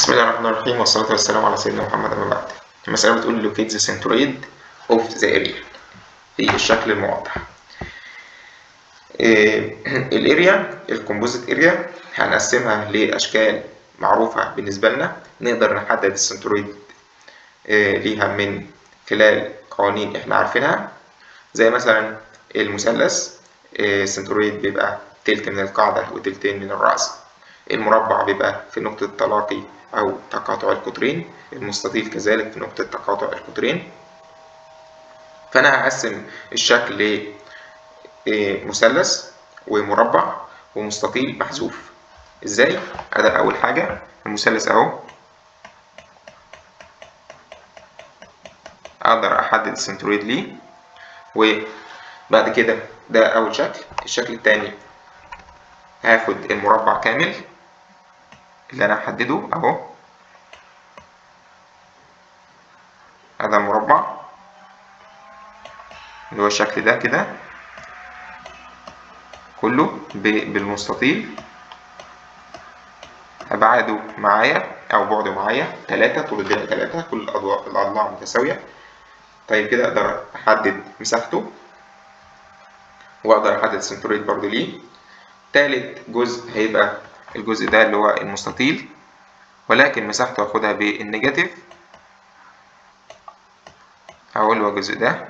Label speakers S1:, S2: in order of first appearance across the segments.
S1: بسم الله الرحمن الرحيم والصلاة والسلام على سيدنا محمد أما بعد المسألة بتقول locate the centroid of the area في الشكل الموضح الاريا الكومبوزيت اريا هنقسمها لأشكال معروفة بالنسبة لنا نقدر نحدد السنترويد ليها من خلال قوانين احنا عارفينها زي مثلا المثلث السنترويد بيبقى تلت من القاعدة وتلتين من الرأس المربع بيبقى في نقطة تلاقي أو تقاطع القطرين المستطيل كذلك في نقطة تقاطع القطرين فأنا هقسم الشكل لمثلث ومربع ومستطيل محذوف ازاي؟ أدا أول حاجة المثلث أهو أقدر أحدد السنترويد ليه وبعد كده ده أول شكل الشكل التاني هاخد المربع كامل اللي انا هحدده اهو هذا المربع اللي هو الشكل ده كده كله بالمستطيل أبعاده معايا أو بعده معايا تلاتة طول الضلع تلاتة كل الأضلاع متساوية طيب كده أقدر أحدد مساحته وأقدر أحدد السنترويد برضه ليه تالت جزء هيبقى الجزء ده اللي هو المستطيل ولكن مساحته هاخدها بالنيجاتيف هقول له الجزء ده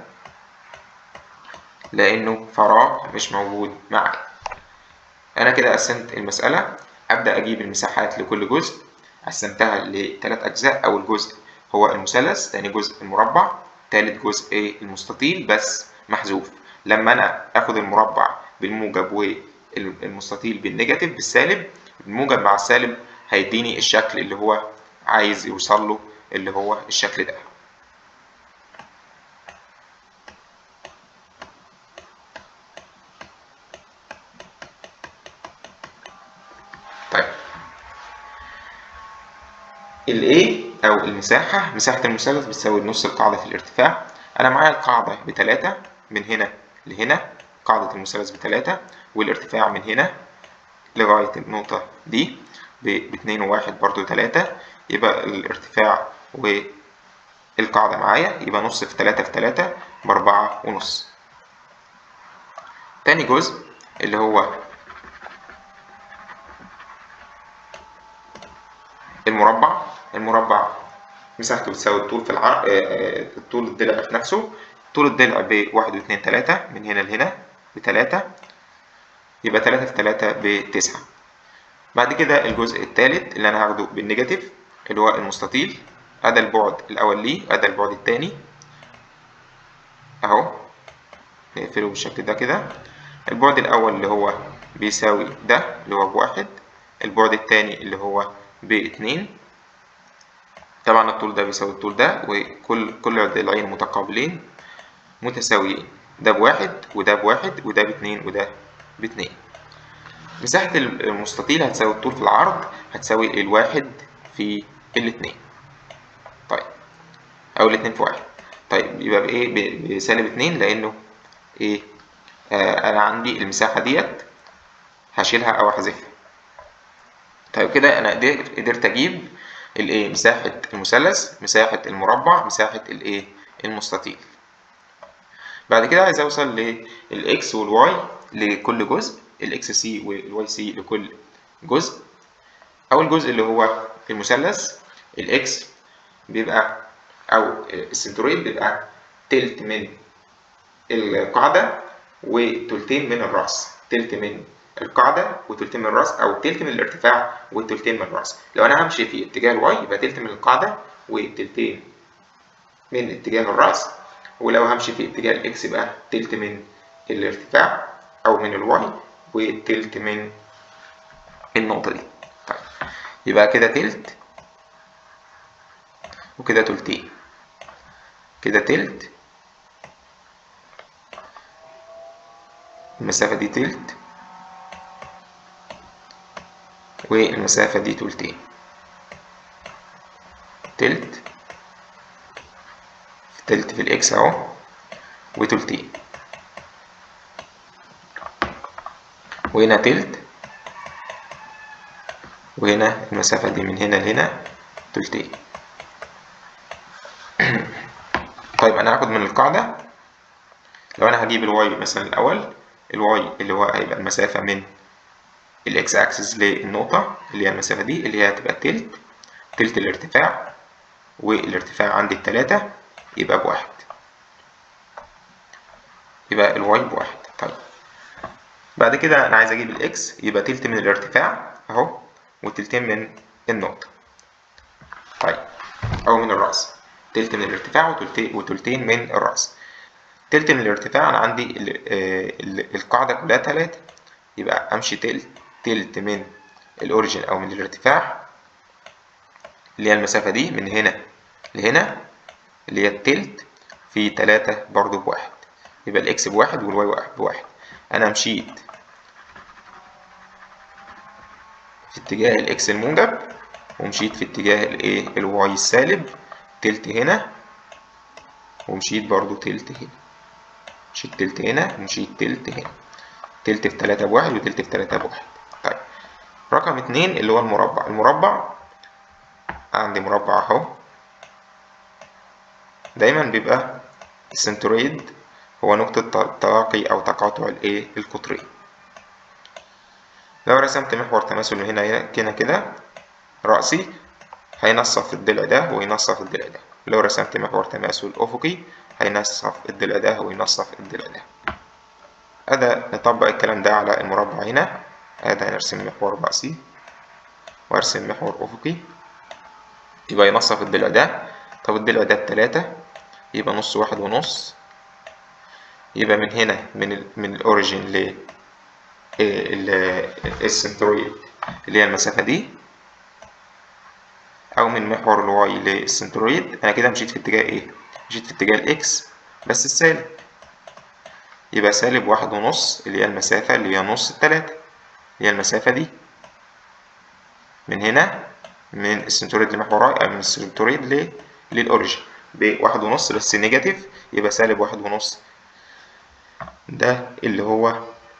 S1: لأنه فراغ مش موجود معايا أنا كده قسمت المسألة أبدأ أجيب المساحات لكل جزء قسمتها لثلاث أجزاء أول جزء هو المثلث تاني جزء المربع تالت جزء المستطيل بس محذوف لما أنا آخد المربع بالموجب والمستطيل بالنيجاتيف بالسالب الموجب مع السالب هيديني الشكل اللي هو عايز يوصل له اللي هو الشكل ده طيب ال A أو المساحة مساحة المثلث بتساوي نص القاعدة في الارتفاع أنا معايا القاعدة بتلاتة من هنا لهنا قاعدة المثلث بتلاتة والارتفاع من هنا لغاية النقطة دي باتنين وواحد برضو تلاتة يبقى الارتفاع والقاعدة معايا يبقى نص في تلاتة في تلاتة بأربعة ونص تاني جزء اللي هو المربع المربع مساحته بتساوي الطول في العرض طول الضلع في نفسه طول الضلع بواحد واتنين تلاتة من هنا لهنا بتلاتة يبقى تلاتة في تلاتة بتسعة بعد كده الجزء التالت اللي أنا هاخده بالنيجاتيف اللي هو المستطيل أدا البعد الأول ليه أدا البعد التاني أهو نقفله بالشكل ده كده البعد الأول اللي هو بيساوي ده اللي هو بواحد البعد التاني اللي هو باتنين طبعا الطول ده بيساوي الطول ده وكل كل الضلعين متقابلين متساويين ده بواحد وده بواحد وده باتنين وده باتنين مساحة المستطيل هتساوي الطول في العرض هتساوي الواحد في الاتنين طيب أو الاتنين في واحد طيب يبقى بإيه بسالب اتنين لأنه إيه آه أنا عندي المساحة ديت هشيلها أو أحذفها طيب كده أنا قدرت أجيب الإيه مساحة المثلث مساحة المربع مساحة الإيه المستطيل بعد كده عايز أوصل للإكس والواي لكل جزء الاكس سي والواي سي لكل جزء اول جزء اللي هو المثلث الاكس بيبقى او السنترويد بيبقى تلت من القاعده وتلتين من الراس تلت من القاعده وتلتين من الراس او تلت من الارتفاع وتلتين من الراس لو انا همشي في اتجاه الواي يبقى تلت من القاعده وتلتين من اتجاه الراس ولو همشي في اتجاه الاكس يبقى تلت من الارتفاع او من الواي وتلت من النقطة دي طيب يبقى كده تلت وكده تلتين كده تلت المسافة دي تلت والمسافة دي تلتين تلت تلت في الإكس أهو وتلتين وهنا تلت وهنا المسافة دي من هنا لهنا تلتين طيب انا هاخد من القاعدة لو انا هجيب الواي مثلا الاول الواي اللي هو هيبقى المسافة من الاكس اكسس للنقطة اللي هي المسافة دي اللي هي هتبقى تلت تلت الارتفاع والارتفاع عندي التلاتة يبقى بواحد يبقى الواي بواحد طيب بعد كده انا عايز اجيب الاكس يبقى تلت من الارتفاع اهو وتلتين من النقطة طيب او من الرأس تلت من الارتفاع وتلتين, وتلتين من الرأس تلت من الارتفاع انا عندي ال ال القاعدة كلها تلاتة يبقى امشي تلت تلت من الاوريجين او من الارتفاع اللي هي المسافة دي من هنا لهنا اللي هي التلت في تلاتة برضو بواحد يبقى الاكس بواحد والواي واحد بواحد انا مشيت في اتجاه الاكس الموجب ومشيت في اتجاه الايه الواي السالب تلت هنا ومشيت برضو تلت هنا مشيت تلت هنا ومشيت تلت هنا تلت في تلاتة بواحد وتلت في تلاتة بواحد طيب رقم اتنين اللي هو المربع المربع عندي مربع اهو دايما بيبقى السنترويد هو نقطة تلاقي أو تقاطع الإيه القطرين لو رسمت محور تماثل من هنا هنا كده رأسي هينصف الضلع ده وينصف الضلع ده لو رسمت محور تماثل أفقي هينصف الضلع ده وينصف الضلع ده أدا نطبق الكلام ده على المربع هنا أدا هنرسم محور رأسي وأرسم محور أفقي يبقى ينصف الضلع ده طب الضلع ده بتلاتة يبقى نص واحد ونص يبقى من هنا من ال من الاوريجين ل السنترويد اللي هي المسافة دي أو من محور الواي للسنترويد أنا كده مشيت في اتجاه إيه؟ مشيت في اتجاه الإكس بس السالب يبقى سالب واحد ونص اللي هي المسافة اللي هي نص التلاتة اللي هي المسافة دي من هنا من السنترويد لمحور واي أو من السنترويد ل للأوريجين بواحد ونص بس نيجاتيف يبقى سالب واحد ونص ده اللي هو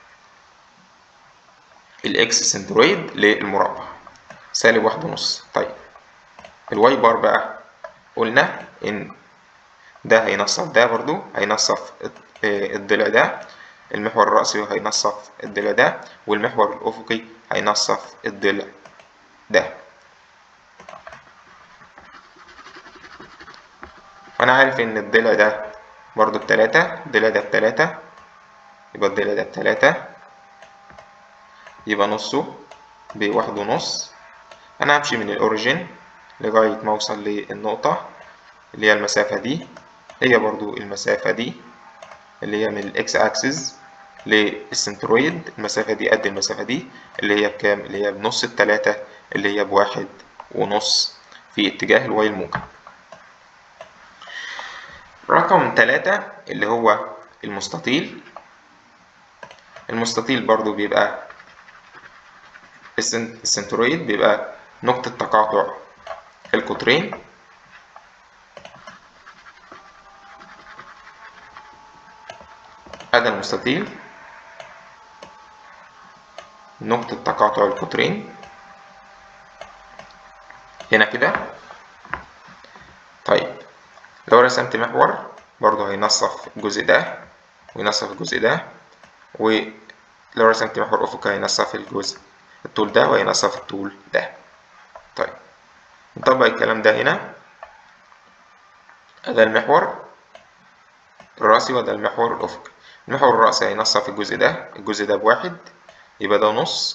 S1: الاكس سنترويد للمربع سالب واحد ونص طيب الواي بار بقى قلنا ان ده هينصف ده برضو هينصف الضلع ده المحور الرأسي هينصف الضلع ده والمحور الأفقي هينصف الضلع ده فأنا عارف إن الضلع ده برضو بتلاتة الضلع ده بتلاتة يبقى الضلع ده بتلاتة يبقى نصه بواحد ونص أنا همشي من الأوريجين لغاية ما أوصل للنقطة اللي هي المسافة دي هي برضو المسافة دي اللي هي من الإكس أكسس للسنترويد المسافة دي قد المسافة دي اللي هي بكام؟ اللي هي بنص التلاتة اللي هي بواحد ونص في اتجاه الواي الموجب رقم تلاتة اللي هو المستطيل المستطيل برضو بيبقى السنترويد بيبقى نقطة تقاطع القطرين هذا المستطيل نقطة تقاطع القطرين هنا كده طيب لو رسمت محور برضه هينصف الجزء ده وينصف الجزء ده ولو رسمت محور أفقي هينصف الجزء الطول ده وهينصف الطول ده طيب نطبق الكلام ده هنا ده المحور الرأسي وده المحور الأفقي المحور الرأسي هينصف الجزء ده الجزء ده بواحد يبقى ده نص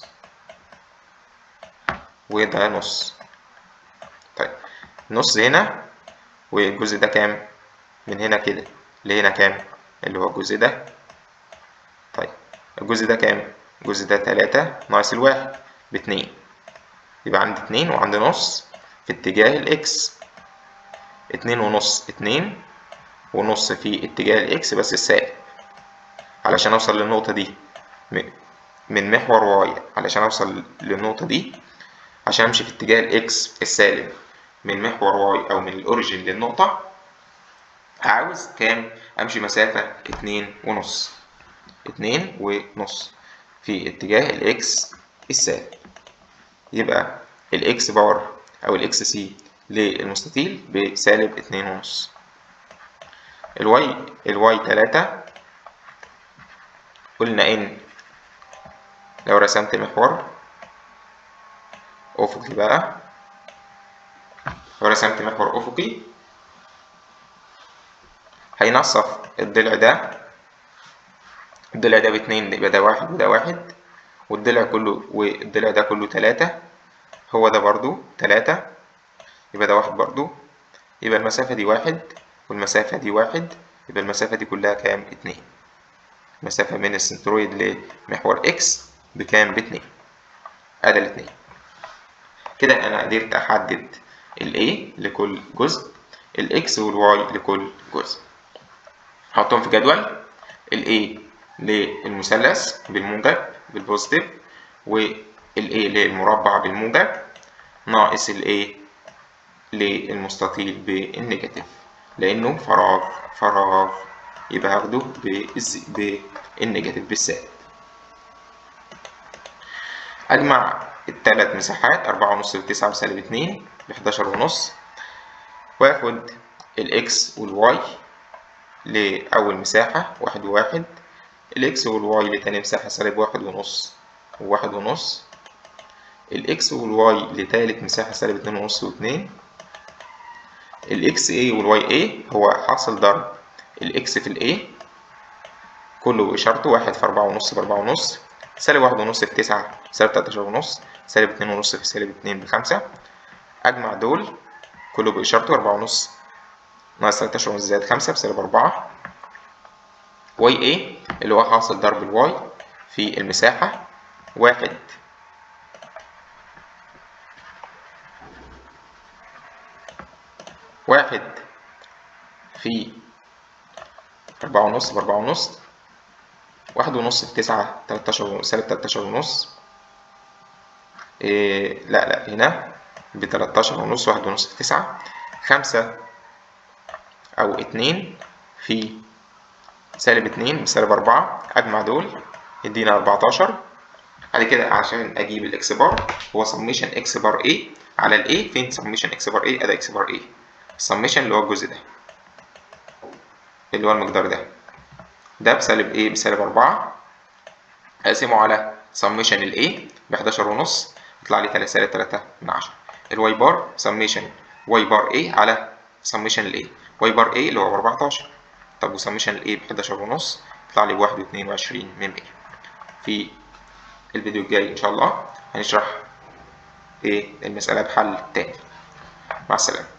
S1: وده نص طيب نص هنا والجزء ده كام من هنا كده لهنا كام اللي هو الجزء ده طيب الجزء ده كام الجزء ده تلاتة ناقص الواحد باتنين يبقى عندي اتنين وعندي نص في اتجاه الاكس اتنين ونص اتنين ونص في اتجاه الاكس بس السالب علشان اوصل للنقطة دي من محور واي علشان اوصل للنقطة دي عشان امشي في اتجاه الاكس السالب من محور واي او من الاوريجين للنقطة عاوز كام امشي مسافة اتنين ونص اتنين ونص في اتجاه الاكس السالب يبقى الاكس بار او الاكس سي للمستطيل بسالب اتنين ونص الواي الواي تلاتة قلنا ان لو رسمت محور افقي بقى لو رسمت محور افقي هينصف الضلع ده الضلع ده باتنين يبقى ده واحد وده واحد والضلع كله والضلع ده كله تلاتة هو ده برضو تلاتة يبقى ده واحد برضو يبقى المسافة دي واحد والمسافة دي واحد يبقى المسافة دي كلها كام؟ اتنين المسافة من السنترويد لمحور اكس بكام؟ باتنين ادي الاتنين كده انا قدرت احدد ال A لكل جزء ال X وال Y لكل جزء هحطهم في جدول ال A للمثلث بالموجب بالبوزيتيف وال A للمربع بالموجب ناقص ال A للمستطيل بالنيجاتيف لأنه فراغ فراغ يبقى هاخده بالنيجاتيف بالسالب أجمع التلات مساحات أربعة ونص وتسعة وسالب اتنين بحداشر ونص وآخد الإكس والواي لأول مساحة واحد وواحد الإكس والواي لتاني مساحة سالب واحد ونص وواحد ونص الإكس والواي لتالت مساحة سالب اتنين ونص واتنين الإكس A والواي A هو حاصل ضرب الإكس في الإيه كله بإشارته واحد في أربعة ونص بأربعة ونص سالب واحد ونص في تسعة سالب تلاتاشر ونص سالب اتنين ونص في سالب اتنين بخمسة أجمع دول كله بإشارته أربعة ونص ناقص تلاتاشر ونص زائد خمسة بسالب أربعة واي ايه اللي هو حاصل ضرب الواي في المساحة واحد واحد في أربعة ونص بأربعة ونص واحد ونص في تسعة تلاتاشر سالب تلاتاشر ونص إيه لا لا هنا بتلاتاشر ونص واحد ونص في تسعة خمسة أو اتنين في سالب اتنين بسالب أربعة أجمع دول يدينا أربعتاشر بعد كده عشان أجيب الإكس بار هو سميشن إكس بار A على ال A فين سميشن إكس بار A أدا إكس بار A السميشن اللي هو الجزء ده اللي هو المقدار ده ده بسالب ايه بسالب أربعة أقسمه على سميشن ال A بحداشر ونص يطلع لي سالب تلاتة من عشرة الواي بار سميشن واي بار A على سميشن ال A واي بار A اللي هو بأربعتاشر طب وسميشن ال A بحداشر ونص يطلع لي بواحد واتنين وعشرين من مية في الفيديو الجاي إن شاء الله هنشرح إيه المسألة بحل تاني مع السلامة